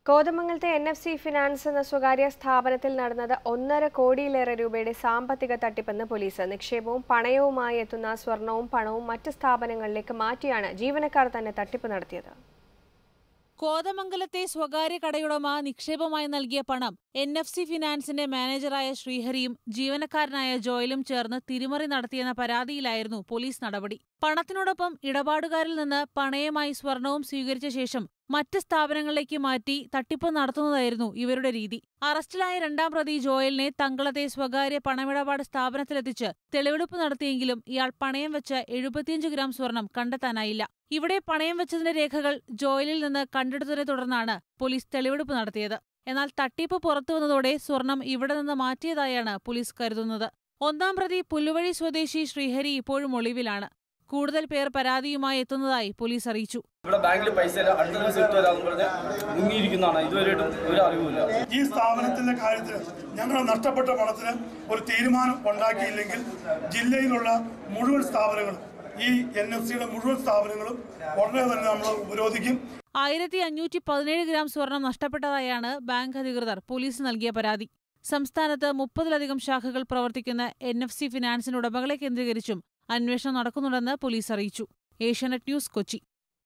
കോതമംഗലത്തെ N F C finance എന്ന സ്വകാര്യ സ്ഥാപനത്തിൽ നടന്നത് ഒന്നര കോടിയിലേറെ രൂപയുടെ സാമ്പത്തിക തട്ടിപ്പെന്ന് പോലീസ് നിക്ഷേപവും പണയവുമായി എത്തുന്ന സ്വർണവും പണവും മറ്റ് സ്ഥാപനങ്ങളിലേക്ക് മാറ്റിയാണ് ജീവനക്കാർ തന്നെ തട്ടിപ്പ് നടത്തിയത് കോതമംഗലത്തെ സ്വകാര്യ കടയുടമ നിക്ഷേപമായി നൽകിയ പണം എൻ എഫ് സി ഫിനാൻസിന്റെ മാനേജറായ ശ്രീഹരിയും ജീവനക്കാരനായ ജോയലും ചേർന്ന് തിരിമറി നടത്തിയെന്ന പരാതിയിലായിരുന്നു പോലീസ് നടപടി പണത്തിനോടൊപ്പം ഇടപാടുകാരിൽ നിന്ന് പണയമായി സ്വർണവും സ്വീകരിച്ച ശേഷം മറ്റ് സ്ഥാപനങ്ങളിലേക്ക് മാറ്റി തട്ടിപ്പ് നടത്തുന്നതായിരുന്നു ഇവരുടെ രീതി അറസ്റ്റിലായ രണ്ടാം പ്രതി ജോയലിനെ തങ്കളത്തെ സ്വകാര്യ പണമിടപാട് സ്ഥാപനത്തിലെത്തിച്ച് തെളിവെടുപ്പ് നടത്തിയെങ്കിലും ഇയാൾ പണയം വെച്ച എഴുപത്തിയഞ്ച് ഗ്രാം സ്വർണം കണ്ടെത്താനായില്ല ഇവിടെ പണയം വെച്ചതിന്റെ രേഖകൾ ജോയലിൽ നിന്ന് കണ്ടെടുത്തതിനെ തുടർന്നാണ് പോലീസ് തെളിവെടുപ്പ് നടത്തിയത് എന്നാൽ തട്ടിപ്പ് പുറത്തുവന്നതോടെ സ്വർണം ഇവിടെ നിന്ന് മാറ്റിയതായാണ് പോലീസ് കരുതുന്നത് ഒന്നാം പ്രതി പുല്ലുവഴി സ്വദേശി ശ്രീഹരി ഇപ്പോഴും ഒളിവിലാണ് കൂടുതൽ പേർ പരാതിയുമായി എത്തുന്നതായി പോലീസ് അറിയിച്ചു ഇവിടെ ബാങ്കിൽ പൈസ ഇല്ല അടുത്ത ദിവസം ഇട്ട് വരാമെന്ന് പറഞ്ഞ് മുങ്ങിയിരിക്കുന്നതാണ് ഇതുവരെയായിട്ടും ഒരു അറിവുമില്ല ഈ സ്ഥാപനത്തിന്റെ കാര്യത്തിൽ ഞങ്ങൾ നഷ്ടപ്പെട്ട പണത്തിന് ഒരു തീരുമാനം ഉണ്ടാക്കിയില്ലെങ്കിൽ ജില്ലയിലുള്ള മുഴുവൻ സ്ഥാപനങ്ങളും ഈ എൻ എഫ് സിയുടെ മുഴുവൻ സ്ഥാപനങ്ങളും ഉടനെ തന്നെ നമ്മൾ ഉപരോധിക്കും ആയിരത്തി അഞ്ഞൂറ്റി പതിനേഴ് ഗ്രാം സ്വർണം നഷ്ടപ്പെട്ടതായാണ് ബാങ്ക് അധികൃതർ പോലീസിന് നൽകിയ പരാതി സംസ്ഥാനത്ത് മുപ്പതിലധികം ശാഖകൾ പ്രവർത്തിക്കുന്ന എൻ എഫ് സി ഫിനാൻസിന്റെ ഉടമകളെ കേന്ദ്രീകരിച്ചും അന്വേഷണം നടക്കുന്നുണ്ടെന്ന് പോലീസ് അറിയിച്ചു ഏഷ്യാനെറ്റ് ന്യൂസ് കൊച്ചി